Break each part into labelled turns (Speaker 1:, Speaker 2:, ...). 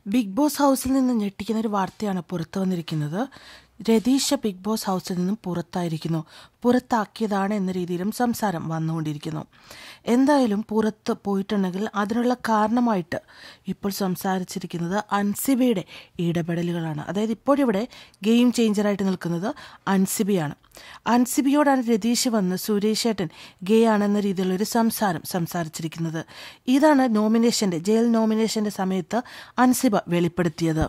Speaker 1: big boss ഹൗസിൽ നിന്ന് ഞെട്ടിക്കുന്ന ഒരു വാർത്തയാണ് പുറത്തു വന്നിരിക്കുന്നത് രതീഷ ബിഗ് ബോസ് ഹൗസിൽ നിന്നും പുറത്തായിരിക്കുന്നു പുറത്താക്കിയതാണ് എന്ന രീതിയിലും സംസാരം വന്നുകൊണ്ടിരിക്കുന്നു എന്തായാലും പുറത്ത് പോയിട്ടുണ്ടെങ്കിൽ അതിനുള്ള കാരണമായിട്ട് ഇപ്പോൾ സംസാരിച്ചിരിക്കുന്നത് അൻസിബയുടെ ഇടപെടലുകളാണ് അതായത് ഇപ്പോഴിവിടെ ഗെയിം ചേഞ്ചറായിട്ട് നിൽക്കുന്നത് അൻസിബിയാണ് അൻസിബിയോടാണ് രതീഷ് വന്ന് സുരേഷ് ഏട്ടൻ ഗേ ആണെന്ന രീതിയിലുള്ള ഒരു സംസാരം സംസാരിച്ചിരിക്കുന്നത് ഇതാണ് നോമിനേഷന്റെ ജയിൽ നോമിനേഷന്റെ സമയത്ത് അൻസിബ വെളിപ്പെടുത്തിയത്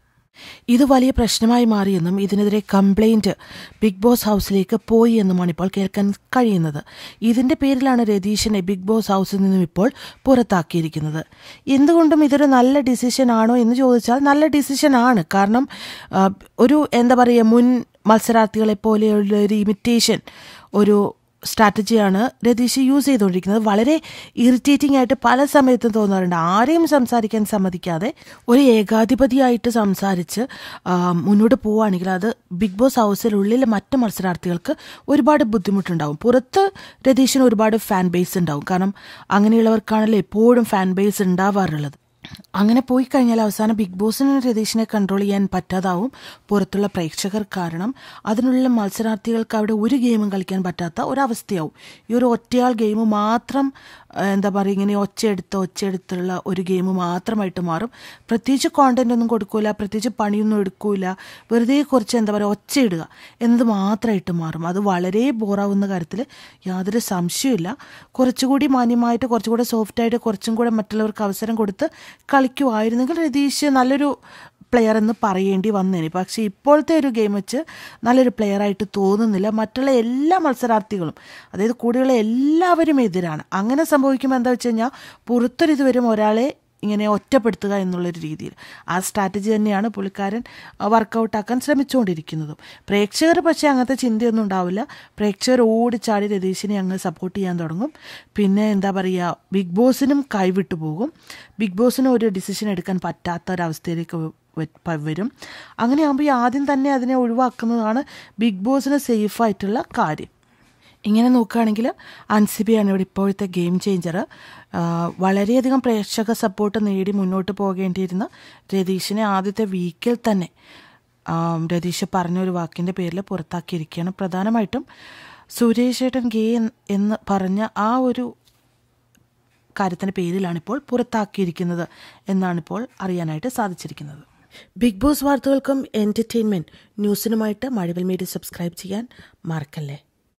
Speaker 1: ഇത് വലിയ പ്രശ്നമായി മാറിയെന്നും ഇതിനെതിരെ കംപ്ലൈന്റ് ബിഗ് ബോസ് ഹൗസിലേക്ക് പോയി എന്നുമാണ് ഇപ്പോൾ കേൾക്കാൻ കഴിയുന്നത് ഇതിന്റെ പേരിലാണ് രതീഷിനെ ബിഗ് ബോസ് ഹൗസിൽ നിന്നും ഇപ്പോൾ പുറത്താക്കിയിരിക്കുന്നത് എന്തുകൊണ്ടും ഇതൊരു നല്ല ഡിസിഷൻ ആണോ എന്ന് ചോദിച്ചാൽ നല്ല ഡിസിഷൻ ആണ് കാരണം ആ, ഒരു എന്താ പറയുക മുൻ മത്സരാർത്ഥികളെ പോലെയുള്ള ഒരു ഇമിറ്റേഷൻ ഒരു സ്ട്രാറ്റജിയാണ് രതീഷ് യൂസ് ചെയ്തുകൊണ്ടിരിക്കുന്നത് വളരെ ഇറിറ്റേറ്റിംഗ് ആയിട്ട് പല സമയത്തും തോന്നാറുണ്ട് ആരെയും സംസാരിക്കാൻ സമ്മതിക്കാതെ ഒരു ഏകാധിപതിയായിട്ട് സംസാരിച്ച് ആ, മുന്നോട്ട് പോവുകയാണെങ്കിൽ അത് ബിഗ് ബോസ് ഹൗസിനുള്ളിൽ മറ്റ് മത്സരാർത്ഥികൾക്ക് ഒരുപാട് ബുദ്ധിമുട്ടുണ്ടാവും പുറത്ത് രതീഷിന് ഒരുപാട് ഫാൻ ബേസ് ഉണ്ടാവും കാരണം അങ്ങനെയുള്ളവർക്കാണല്ലോ എപ്പോഴും ഫാൻ ബേസ് ഉണ്ടാവാറുള്ളത് അങ്ങനെ പോയി കഴിഞ്ഞാൽ അവസാനം ബിഗ് ബോസിന് രതീഷിനെ കൺട്രോൾ ചെയ്യാൻ പറ്റാതാവും പുറത്തുള്ള പ്രേക്ഷകർ കാരണം അതിനുള്ള മത്സരാർത്ഥികൾക്ക് അവിടെ ഒരു ഗെയിമും കളിക്കാൻ പറ്റാത്ത ഒരവസ്ഥയാവും ഈ ഒരു ഒറ്റയാൾ ഗെയിം മാത്രം ആ, എന്താ പറയുക ഇങ്ങനെ ഒച്ചയെടുത്ത് ഒച്ചയെടുത്തുള്ള ഒരു ഗെയിം മാത്രമായിട്ട് മാറും പ്രത്യേകിച്ച് കോണ്ടന്റ് ഒന്നും കൊടുക്കൂല പ്രത്യേകിച്ച് പണിയൊന്നും എടുക്കൂല വെറുതെ കുറച്ച് എന്താ പറയുക ഒച്ചയിടുക എന്നത് മാത്രമായിട്ട് മാറും അത് വളരെ ബോറാവുന്ന കാര്യത്തിൽ യാതൊരു സംശയമില്ല കുറച്ചുകൂടി മാന്യമായിട്ട് കുറച്ചുകൂടെ സോഫ്റ്റായിട്ട് കുറച്ചും കൂടെ മറ്റുള്ളവർക്ക് അവസരം കൊടുത്ത് കളിക്കുമായിരുന്നെങ്കിൽ രതീഷ് നല്ലൊരു പ്ലെയർ എന്ന് പറയേണ്ടി വന്നേനെ പക്ഷേ ഇപ്പോഴത്തെ ഒരു ഗെയിം വെച്ച് നല്ലൊരു പ്ലെയർ ആയിട്ട് തോന്നുന്നില്ല മറ്റുള്ള എല്ലാ മത്സരാർത്ഥികളും അതായത് കൂടെയുള്ള എല്ലാവരും എതിരാണ് അങ്ങനെ സംഭവിക്കുമ്പോൾ എന്താ വെച്ച് കഴിഞ്ഞാൽ പുറത്തൊരിത് വരും ഒരാളെ ഇങ്ങനെ ഒറ്റപ്പെടുത്തുക എന്നുള്ളൊരു രീതിയിൽ ആ സ്ട്രാറ്റജി തന്നെയാണ് പുള്ളിക്കാരൻ വർക്കൗട്ടാക്കാൻ ശ്രമിച്ചുകൊണ്ടിരിക്കുന്നതും പ്രേക്ഷകർ പക്ഷേ അങ്ങനത്തെ ചിന്തയൊന്നും ഉണ്ടാവില്ല പ്രേക്ഷകർ ഓടിച്ചാടി രതീഷിനെ അങ്ങ് സപ്പോർട്ട് ചെയ്യാൻ തുടങ്ങും പിന്നെ എന്താ പറയുക ബിഗ് ബോസിനും കൈവിട്ടു പോകും ബിഗ് ബോസിനും ഒരു ഡിസിഷൻ എടുക്കാൻ പറ്റാത്ത ഒരവസ്ഥയിലേക്ക് വ- വ- വരും അങ്ങനെയാകുമ്പോൾ ഈ ആദ്യം തന്നെ അതിനെ ഒഴിവാക്കുന്നതാണ് ബിഗ് ബോസിന് സേഫായിട്ടുള്ള കാര്യം ഇങ്ങനെ നോക്കുകയാണെങ്കിൽ അൻസിബിയാണ് ഇവിടെ ഇപ്പോഴത്തെ ഗെയിം ചേഞ്ചർ വളരെയധികം പ്രേക്ഷക സപ്പോർട്ട് നേടി മുന്നോട്ട് പോകേണ്ടിയിരുന്ന രതീഷിനെ ആദ്യത്തെ വീക്കിൽ തന്നെ ആ, രതീഷ് പറഞ്ഞ ഒരു വാക്കിൻ്റെ പേരിൽ പുറത്താക്കിയിരിക്കുകയാണ് പ്രധാനമായിട്ടും സുരേഷ് ഏട്ടൻ ഗേ എന്ന് എന്ന് പറഞ്ഞ ആ ഒരു കാര്യത്തിൻ്റെ പേരിലാണിപ്പോൾ പുറത്താക്കിയിരിക്കുന്നത് എന്നാണിപ്പോൾ അറിയാനായിട്ട് സാധിച്ചിരിക്കുന്നത് ബിഗ് ബോസ് വാർത്തകൾക്കും എൻ്റർടൈൻമെൻറ്റ് ന്യൂസിനുമായിട്ട് മഴവിൽ മീഡിയ സബ്സ്ക്രൈബ് ചെയ്യാൻ മറക്കല്ലേ